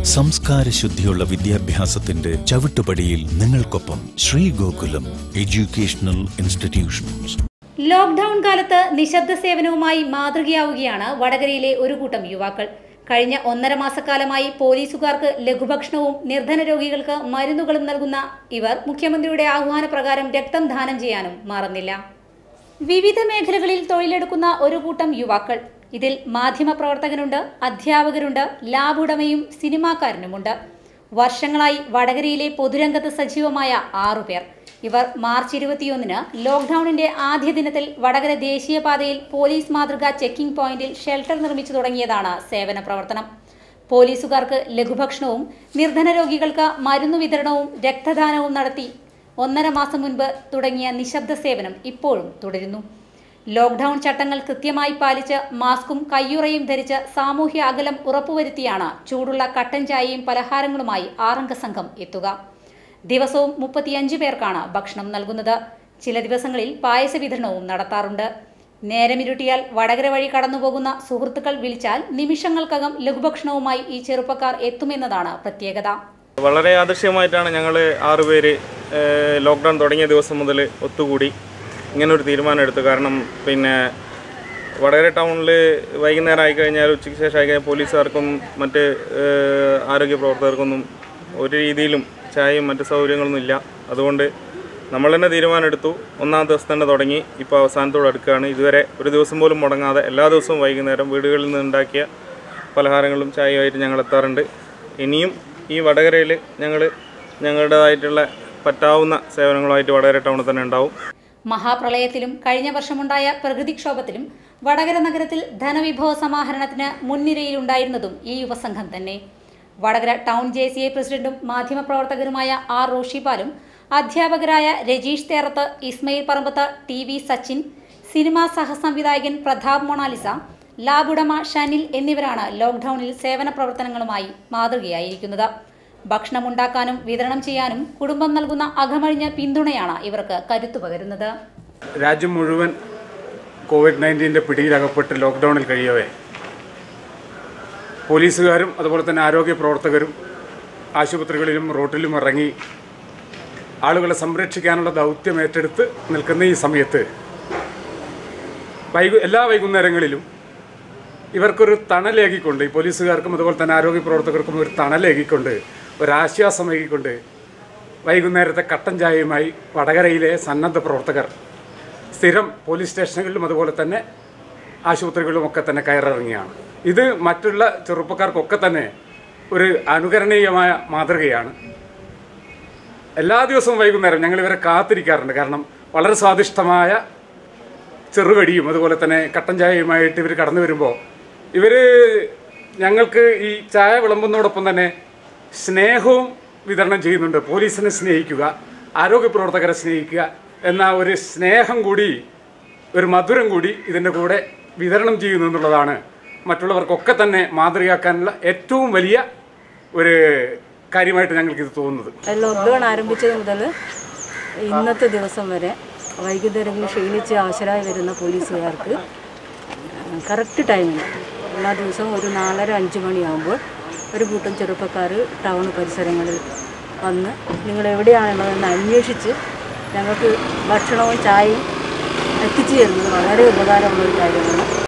സംസ്കാര ശുദ്ധിയുള്ള വിദ്യാഭ്യാസത്തിന്റെ ചവിട്ടുപടിയിൽ നിങ്ങൾക്കൊപ്പം Sree Gokulam educational institutions lockdown കാലത്ത് നിശബ്ദ സേവനവുമായി മാതൃകയാവുകയാണ് വടകരയിലെ ഒരു കൂട്ടം യുവാക്കൾ കഴിഞ്ഞ ഒന്നര മാസക്കാലമായി പോലീസുകാർക്ക് ലഘുഭക്ഷണവും നിർധന രോഗികൾക്ക് മരുന്നുകളും നൽകുന്ന ഇവർ മുഖ്യമന്ത്രിയുടെ ആഹ്വാനപ്രകാരം രക്തം ദാനം ചെയ്യാനും മറന്നില്ല വിവിധ മേഖലകളിൽ തൊഴിലെടുക്കുന്ന ഒരു കൂട്ടം യുവാക്കൾ ഇതിൽ മാധ്യമപ്രവർത്തകനുണ്ട് അധ്യാപകരുണ്ട് ലാബ് ഉടമയും സിനിമാക്കാരനുമുണ്ട് വർഷങ്ങളായി വടകരയിലെ പൊതുരംഗത്ത് സജീവമായ ആറുപേർ ഇവർ മാർച്ച് ഇരുപത്തിയൊന്നിന് ലോക്ക്ഡൌണിന്റെ ആദ്യ ദിനത്തിൽ വടകര ദേശീയപാതയിൽ പോലീസ് മാതൃക ചെക്കിംഗ് പോയിന്റിൽ ഷെൽട്ടർ നിർമ്മിച്ചു തുടങ്ങിയതാണ് സേവന പ്രവർത്തനം പോലീസുകാർക്ക് ലഘുഭക്ഷണവും നിർധന രോഗികൾക്ക് മരുന്നു വിതരണവും രക്തദാനവും നടത്തി ഒന്നര മാസം മുൻപ് തുടങ്ങിയ നിശബ്ദ സേവനം ഇപ്പോഴും തുടരുന്നു ലോക്ക്ഡൌൺ ചട്ടങ്ങൾ കൃത്യമായി പാലിച്ച് മാസ്കും കയ്യുറയും ധരിച്ച് സാമൂഹ്യ അകലം ഉറപ്പുവരുത്തിയാണ് ചൂടുള്ള കട്ടൻ ചായയും പലഹാരങ്ങളുമായി ആറംഗ സംഘം എത്തുക ദിവസവും മുപ്പത്തിയഞ്ച് പേർക്കാണ് ഭക്ഷണം നൽകുന്നത് ചില ദിവസങ്ങളിൽ പായസ വിതരണവും നടത്താറുണ്ട് നേരമിരുട്ടിയാൽ വടകര വഴി കടന്നുപോകുന്ന സുഹൃത്തുക്കൾ വിളിച്ചാൽ നിമിഷങ്ങൾക്കകം ലഘുഭക്ഷണവുമായി ഈ ചെറുപ്പക്കാർ എത്തുമെന്നതാണ് പ്രത്യേകത വളരെ യാദൃശ്യമായിട്ടാണ് ഞങ്ങൾ ആറുപേര് ലോക്ക്ഡൗൺ തുടങ്ങിയ ദിവസം മുതൽ ഒത്തുകൂടി ഇങ്ങനൊരു തീരുമാനം എടുത്തു കാരണം പിന്നെ വടകര ടൗണിൽ വൈകുന്നേരം ആയിക്കഴിഞ്ഞാൽ ഉച്ചയ്ക്ക് ശേഷം ആയിക്കഴിഞ്ഞാൽ പോലീസുകാർക്കും മറ്റ് ഏഹ്, ആരോഗ്യ പ്രവർത്തകർക്കൊന്നും ഒരു രീതിയിലും ചായയും മറ്റ് സൗകര്യങ്ങളൊന്നും ഇല്ല അതുകൊണ്ട് നമ്മൾ തന്നെ തീരുമാനം എടുത്തു ഒന്നാം ദിവസം തന്നെ തുടങ്ങി ഇപ്പോൾ അവസാനത്തോട് അടുക്കുകയാണ് ഇതുവരെ ഒരു ദിവസം പോലും മുടങ്ങാതെ എല്ലാ ദിവസവും വൈകുന്നേരം വീടുകളിൽ നിന്ന് ഉണ്ടാക്കിയ പലഹാരങ്ങളും ചായയുമായിട്ട് ഞങ്ങൾ എത്താറുണ്ട് ഇനിയും ഈ വടകരയിൽ ഞങ്ങൾ ഞങ്ങളുടേതായിട്ടുള്ള പറ്റാവുന്ന സേവനങ്ങളുമായിട്ട് വടകര ടൗണിൽ തന്നെ ഉണ്ടാവും മഹാപ്രളയത്തിലും കഴിഞ്ഞ വർഷമുണ്ടായ പ്രകൃതിക്ഷോഭത്തിലും വടകര നഗരത്തിൽ ധനവിഭവ സമാഹരണത്തിന് മുൻനിരയിലുണ്ടായിരുന്നതും ഈ യുവസംഘം തന്നെ Vadakara town J C I പ്രസിഡന്റും മാധ്യമപ്രവർത്തകരുമായ ആർ റോഷിപാലും അധ്യാപകരായ Rajeesh Theratth Ismail Parambath T V Sachin cinema സഹസംവിധായകൻ പ്രതാപ് മൊണാലിസ ലാബ് ഉടമ ഷനിൽ എന്നിവരാണ് ലോക്ക്ഡൌണിൽ സേവന പ്രവർത്തനങ്ങളുമായി മാതൃകയായിരിക്കുന്നത് ഭക്ഷണമുണ്ടാക്കാനും വിതരണം ചെയ്യാനും കുടുംബം നൽകുന്ന അകമഴിഞ്ഞ പിന്തുണയാണ് ഇവർക്ക് കരുത്തു പകരുന്നത് രാജ്യം മുഴുവൻ കോവിഡ് നയൻറ്റീൻ്റെ പിടിയിലകപ്പെട്ട് ലോക്ക്ഡൗണിൽ കഴിയവേ പോലീസുകാരും അതുപോലെ തന്നെ ആരോഗ്യ പ്രവർത്തകരും ആശുപത്രികളിലും റോട്ടിലും ഇറങ്ങി ആളുകളെ സംരക്ഷിക്കാനുള്ള ദൗത്യം ഏറ്റെടുത്ത് നിൽക്കുന്ന ഈ സമയത്ത് വൈകു എല്ലാ വൈകുന്നേരങ്ങളിലും ഇവർക്കൊരു തണലേകിക്കൊണ്ട് ഈ പോലീസുകാർക്കും അതുപോലെ തന്നെ ആരോഗ്യ പ്രവർത്തകർക്കും ഒരു തണലേകിക്കൊണ്ട് ഒരാശ്വാസമേകിക്കൊണ്ട് വൈകുന്നേരത്തെ കട്ടൻ ചായയുമായി വടകരയിലെ സന്നദ്ധ പ്രവർത്തകർ സ്ഥിരം പോലീസ് സ്റ്റേഷനുകളിലും അതുപോലെ തന്നെ ആശുപത്രികളിലും ഒക്കെ തന്നെ കയറിറങ്ങിയാണ് ഇത് മറ്റുള്ള ചെറുപ്പക്കാർക്കൊക്കെ തന്നെ ഒരു അനുകരണീയമായ മാതൃകയാണ് എല്ലാ ദിവസവും വൈകുന്നേരം ഞങ്ങൾ ഇവരെ കാത്തിരിക്കാറുണ്ട് കാരണം വളരെ സ്വാദിഷ്ടമായ ചെറുകടിയും അതുപോലെ തന്നെ കട്ടൻ ചായയുമായിട്ട് ഇവർ കടന്നു വരുമ്പോൾ ഇവർ ഞങ്ങൾക്ക് ഈ ചായ വിളമ്പുന്നതോടൊപ്പം തന്നെ സ്നേഹവും വിതരണം ചെയ്യുന്നുണ്ട് പോലീസിനെ സ്നേഹിക്കുക ആരോഗ്യ പ്രവർത്തകരെ സ്നേഹിക്കുക എന്ന ഒരു സ്നേഹം കൂടി ഒരു മധുരം കൂടി ഇതിൻ്റെ കൂടെ വിതരണം ചെയ്യുന്നു എന്നുള്ളതാണ് മറ്റുള്ളവർക്കൊക്കെ തന്നെ മാതൃകയാക്കാനുള്ള ഏറ്റവും വലിയ ഒരു കാര്യമായിട്ട് ഞങ്ങൾക്കിത് തോന്നുന്നത് ലോക്ക്ഡൗൺ ആരംഭിച്ചത് മുതൽ ഇന്നത്തെ ദിവസം വരെ വൈകുന്നേരങ്ങളിൽ ക്ഷീണിച്ച് ആശരായി വരുന്ന പോലീസുകാർക്ക് കറക്റ്റ് ടൈമിന് എല്ലാ ദിവസവും ഒരു നാലര അഞ്ച് മണിയാകുമ്പോൾ ഒരു കൂട്ടം ചെറുപ്പക്കാർ ടൗൺ പരിസരങ്ങളിൽ വന്ന് നിങ്ങൾ എവിടെയാണുള്ളതെന്ന് അന്വേഷിച്ച് ഞങ്ങൾക്ക് ഭക്ഷണവും ചായയും എത്തിച്ചു തരുന്നത് വളരെ ഉപകാരമുള്ള ഒരു കാര്യമാണ്